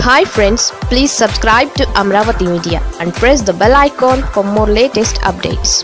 hi friends please subscribe to Amaravati media and press the bell icon for more latest updates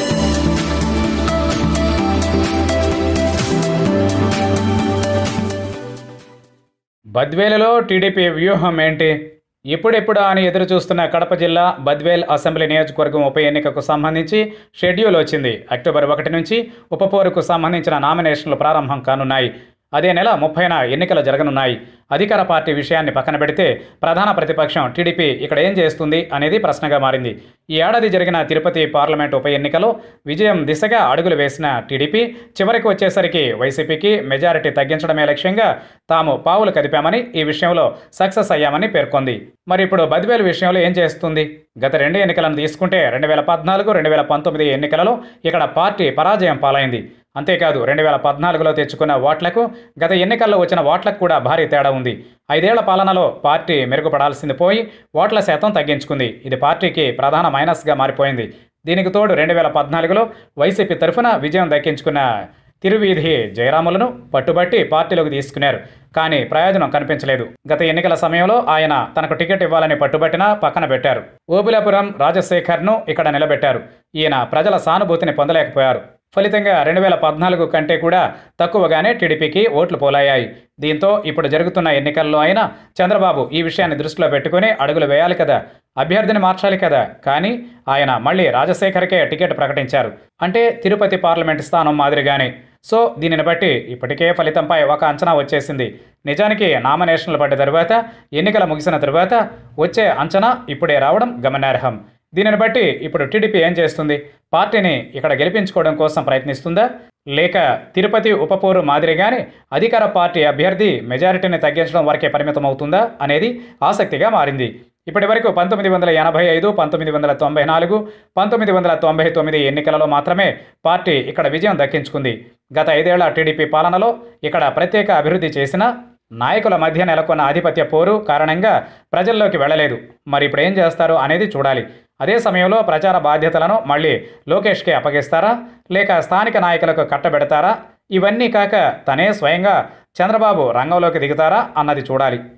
బద్వేలులో TDP వ్యూహం ఏంటి ఇప్పుడెప్పుడు అని ఎదురు చూస్తున్న కడప జిల్లా బద్వేల్ అసెంబ్లీ నియోజకవర్గం ఉప ఎన్నికకు సంబంధించి షెడ్యూల్ వచ్చింది అక్టోబర్ ఒకటి నుంచి ఉప పోరుకు సంబంధించిన నామినేషన్లు ప్రారంభం కానున్నాయి అదే నెల ముప్పైన ఎన్నికలు జరగనున్నాయి అధికార పార్టీ విషయాన్ని పక్కన పెడితే ప్రధాన ప్రతిపక్షం టీడీపీ ఇక్కడ ఏం చేస్తుంది అనేది ప్రశ్నగా మారింది ఈ ఏడాది జరిగిన తిరుపతి పార్లమెంట్ ఉప ఎన్నికలో విజయం దిశగా అడుగులు వేసిన టీడీపీ చివరికి వచ్చేసరికి వైసీపీకి మెజారిటీ తగ్గించడమే లక్ష్యంగా తాము పావులు కదిపామని ఈ విషయంలో సక్సెస్ అయ్యామని పేర్కొంది మరి ఇప్పుడు బద్వేలు విషయంలో ఏం చేస్తుంది గత రెండు ఎన్నికలను తీసుకుంటే రెండు వేల పద్నాలుగు రెండు వేల పంతొమ్మిది ఎన్నికలలో ఇక్కడ పార్టీ పరాజయం పాలైంది అంతేకాదు రెండు వేల పద్నాలుగులో తెచ్చుకున్న ఓట్లకు గత ఎన్నికల్లో వచ్చిన ఓట్లకు కూడా భారీ తేడా ఉంది ఐదేళ్ల పాలనలో పార్టీ మెరుగుపడాల్సింది పోయి ఓట్ల శాతం తగ్గించుకుంది ఇది పార్టీకి ప్రధాన మైనస్గా మారిపోయింది దీనికి తోడు రెండు వేల పద్నాలుగులో వైసీపీ తరఫున విజయం దక్కించుకున్న తిరువీధి జయరాములను పట్టుబట్టి పార్టీలోకి తీసుకున్నారు కానీ ప్రయోజనం కనిపించలేదు గత ఎన్నికల సమయంలో ఆయన తనకు టికెట్ ఇవ్వాలని పట్టుబట్టినా పక్కన పెట్టారు ఓబులాపురం రాజశేఖర్ను ఇక్కడ నిలబెట్టారు ఈయన ప్రజల సానుభూతిని పొందలేకపోయారు ఫలితంగా రెండు వేల పద్నాలుగు కంటే కూడా తక్కువగానే టీడీపీకి ఓట్లు పోలాయాయి దీంతో ఇప్పుడు జరుగుతున్న ఎన్నికల్లో అయినా చంద్రబాబు ఈ విషయాన్ని దృష్టిలో పెట్టుకుని అడుగులు వేయాలి కదా అభ్యర్థిని మార్చాలి కదా కానీ ఆయన మళ్ళీ రాజశేఖర్కే టికెట్ ప్రకటించారు అంటే తిరుపతి పార్లమెంట్ స్థానం మాదిరిగానే సో దీనిని బట్టి ఇప్పటికే ఫలితంపై ఒక అంచనా వచ్చేసింది నిజానికి నామినేషన్లు పడ్డ తరువాత ఎన్నికల ముగిసిన తరువాత వచ్చే అంచనా ఇప్పుడే రావడం గమనార్హం దీనిని బట్టి ఇప్పుడు టీడీపీ ఏం చేస్తుంది పార్టీని ఇక్కడ గెలిపించుకోవడం కోసం ప్రయత్నిస్తుందా లేక తిరుపతి ఉపపోరు మాదిరిగానే అధికార పార్టీ అభ్యర్థి మెజారిటీని తగ్గించడం వరకే పరిమితం అవుతుందా అనేది ఆసక్తిగా మారింది ఇప్పటి వరకు పంతొమ్మిది వందల ఎనభై ఐదు పంతొమ్మిది వందల తొంభై నాలుగు పంతొమ్మిది వందల తొంభై తొమ్మిది ఎన్నికలలో మాత్రమే పార్టీ ఇక్కడ విజయం దక్కించుకుంది గత ఐదేళ్ల టీడీపీ పాలనలో ఇక్కడ ప్రత్యేక అభివృద్ధి చేసిన నాయకుల మధ్య నెలకొన్న ఆధిపత్య పోరు కారణంగా ప్రజల్లోకి వెళ్ళలేదు మరి ఇప్పుడు ఏం చేస్తారు అనేది చూడాలి అదే సమయంలో ప్రచార బాధ్యతలను మళ్ళీ లోకేష్కి అప్పగిస్తారా లేక స్థానిక నాయకులకు కట్టబెడతారా ఇవన్నీ కాక తనే స్వయంగా చంద్రబాబు రంగంలోకి దిగుతారా అన్నది చూడాలి